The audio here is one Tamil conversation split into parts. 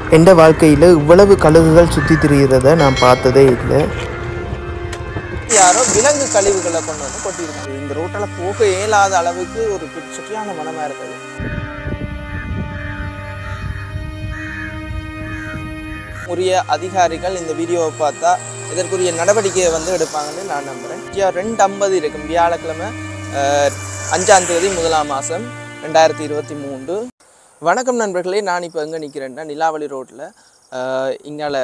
எந்த வாழ்க்கையில் இவ்வளவு கழுகுகள் சுற்றி திரிகிறத நான் பார்த்ததே இல்லை யாரோ விலங்கு கழிவுகளை கொண்டு வந்து கொட்டியிருக்காங்க இந்த ரோட்டில் போக இயலாத அளவுக்கு ஒரு பி- சுற்றியான மனமா இருந்தது உரிய அதிகாரிகள் இந்த வீடியோவை பார்த்தா இதற்குரிய நடவடிக்கையை வந்து எடுப்பாங்கன்னு நான் நம்புகிறேன் ஐயா ரெண்டு ஐம்பது இருக்கும் வியாழக்கிழமை அஹ், அஞ்சாம் தேதி முதலாம் மாதம் ரெண்டாயிரத்தி இருபத்தி மூன்று வணக்கம் நண்பர்களே நான் இப்போ எங்கே நிற்கிறேன்னா நிலாவளி ரோட்டில் இங்கால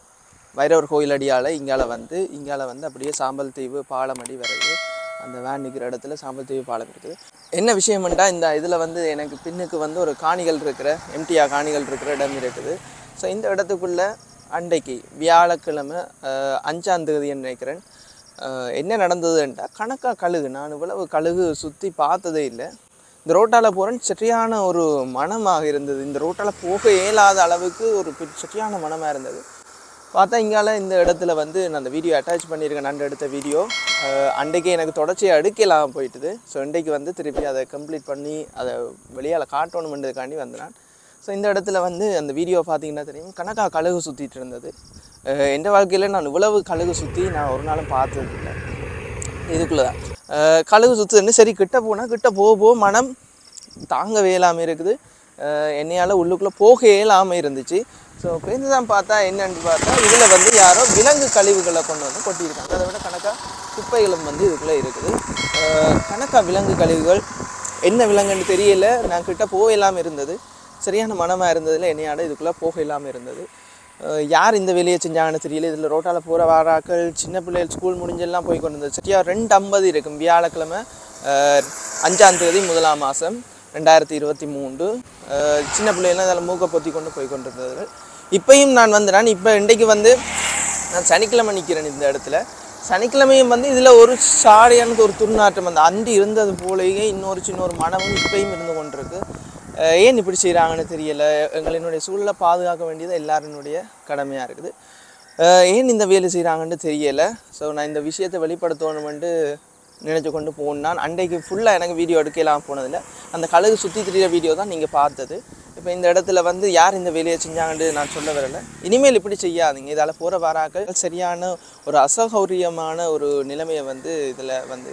வைரவர் கோயில் அடியால் இங்கால வந்து இங்கால வந்து அப்படியே சாம்பல் தீவு பாலமடி வருது அந்த வேன் நிற்கிற இடத்துல சாம்பல் தீவு பாலம் இருக்குது என்ன விஷயம்ண்டா இந்த இதில் வந்து எனக்கு பின்னுக்கு வந்து ஒரு காணிகள் இருக்கிற எம்டிஆ காணிகள் இருக்கிற இடம் இருக்குது ஸோ இந்த இடத்துக்குள்ள அன்றைக்கு வியாழக்கிழமை அஹ், அஞ்சாம் தேதி நினைக்கிறேன் அஹ், என்ன நடந்ததுன்றா கணக்காக கழுகு நான் இவ்வளவு கழுகு சுற்றி பார்த்ததே இல்லை இந்த ரோட்டால் போகிறேன் சரியான ஒரு மனமாக இருந்தது இந்த ரோட்டால் போக இயலாத அளவுக்கு ஒரு பி- சரியான மனமாக இருந்தது பார்த்தா இங்கால இந்த இடத்துல வந்து நான் அந்த வீடியோ அட்டாச் பண்ணியிருக்கேன் நான் எடுத்த வீடியோ அன்றைக்கு எனக்கு தொடர்ச்சியாக எடுக்கலாம் போயிட்டுது ஸோ இன்றைக்கு வந்து திருப்பி அதை கம்ப்ளீட் பண்ணி அதை வெளியால் காட்டணுமென்றதுக்காண்டி வந்து நான் ஸோ இந்த இடத்துல வந்து அந்த வீடியோ பார்த்தீங்கன்னா தெரியும் கணக்காக கழுகு சுற்றிட்டு இருந்தது அஹ் எந்த வாழ்க்கையில் நான் இவ்வளவு கழுகு சுற்றி நான் ஒரு நாளும் பார்த்தது இல்லை இதுக்குள்ளே தான் அஹ் கழுகு சுற்றுன்னு சரி கிட்ட போனால் கிட்ட போக போக மனம் தாங்கவே இல்லாமல் இருக்குது என்னையால் உள்ளுக்குள்ளே போக இயலாமல் இருந்துச்சு ஸோ பேருந்து தான் பார்த்தா என்னன்னு பார்த்தா இதில் வந்து யாரோ விலங்கு கழிவுகளை கொண்டு வந்து கொட்டியிருக்காங்க அதை விட கணக்காக குப்பைகளும் வந்து இதுக்குள்ளே இருக்குது அஹ் கணக்கா விலங்கு கழிவுகள் என்ன விலங்குன்னு தெரியல நான் கிட்ட போக இல்லாமல் இருந்தது சரியான மனமாக இருந்ததில் என்னையால் இதுக்குள்ளே போக இல்லாமல் இருந்தது அஹ் யார் இந்த வேலையை செஞ்சாங்கன்னு தெரியல இதில் ரோட்டால் போகிற வாராக்கள் சின்ன பிள்ளைகள் ஸ்கூல் முடிஞ்செல்லாம் போய் கொண்டு வந்தது சரியா ரெண்டு ஐம்பது இருக்கும் வியாழக்கிழமை அஹ் அஞ்சாம் தேதி முதலாம் மாதம் ரெண்டாயிரத்தி இருபத்தி மூன்று அஹ் சின்ன பிள்ளைகள்லாம் அதில் மூக்கை பொத்தி கொண்டு போய் கொண்டிருந்தது இப்பயும் நான் வந்து நான் இப்போ இன்றைக்கு வந்து நான் சனிக்கிழமை நிற்கிறேன் இந்த இடத்துல சனிக்கிழமையும் வந்து இதில் ஒரு சாரியானது ஒரு துர்நாற்றம் அந்த அண்டி இருந்தது போலயே இன்னொரு சின்ன ஒரு மனமும் இப்பயும் இருந்து கொண்டிருக்கு அஹ் ஏன் இப்படி செய்கிறாங்கன்னு தெரியல எங்களினுடைய சூழலை பாதுகாக்க வேண்டியது எல்லாரினுடைய கடமையாக இருக்குது அஹ் ஏன் இந்த வேலை செய்கிறாங்கன்னு தெரியலை ஸோ நான் இந்த விஷயத்தை வெளிப்படுத்தணுமெண்டு நினச்சி கொண்டு போனான் அன்றைக்கு ஃபுல்லாக எனக்கு வீடியோ எடுக்கலாம் போனதில்லை அந்த கழுகு சுற்றி திரிகிற வீடியோ தான் நீங்கள் பார்த்தது இப்போ இந்த இடத்துல வந்து யார் இந்த வேலையை செஞ்சாங்கன்னு நான் சொல்ல வரல இனிமேல் இப்படி செய்யாதீங்க இதால் போகிற வாராக்கள் சரியான ஒரு அசௌகரியமான ஒரு நிலைமையை வந்து இதில் வந்து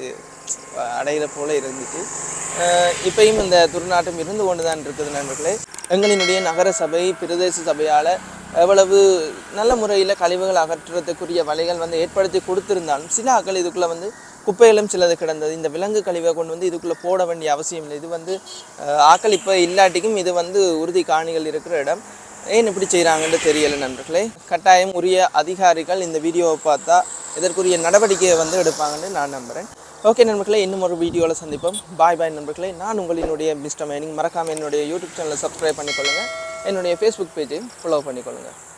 அடையிற போல இருந்துச்சு அஹ் இப்பயும் இந்த துர்நாற்றம் இருந்து கொண்டு தான் இருக்குது நண்பர்களே எங்களினுடைய நகர சபை பிரதேச சபையால் எவ்வளவு நல்ல முறையில் கழிவுகள் அகற்றுறதுக்குரிய வழிகள் வந்து ஏற்படுத்தி கொடுத்திருந்தாலும் சில ஆக்கள் இதுக்குள்ளே வந்து குப்பைகளும் சிலது கிடந்தது இந்த விலங்கு கழிவை கொண்டு வந்து இதுக்குள்ளே போட வேண்டிய அவசியம் இல்லை இது வந்து அஹ், ஆக்கள் இப்போ இல்லாட்டிக்கும் இது வந்து உறுதி காணிகள் இருக்கிற இடம் ஏன் இப்படி செய்கிறாங்கன்னு தெரியல நண்பர்களே கட்டாயம் உரிய அதிகாரிகள் இந்த வீடியோவை பார்த்தா இதற்குரிய நடவடிக்கையை வந்து எடுப்பாங்கன்னு நான் நம்புகிறேன் ஓகே நண்பர்களே இன்னும் ஒரு வீடியோவில் சந்திப்போம் பாய் பாய் நண்பர்களே நான் உங்களினுடைய மிஸ்டர் மைனிங் மறக்காமல் என்னுடைய யூடியூப் சேனலை சப்ஸ்கிரைப் பண்ணிக்கொள்ளுங்கள் என்னுடைய ஃபேஸ்புக் பேஜையும் ஃபாலோ பண்ணிக்கொள்ளுங்கள்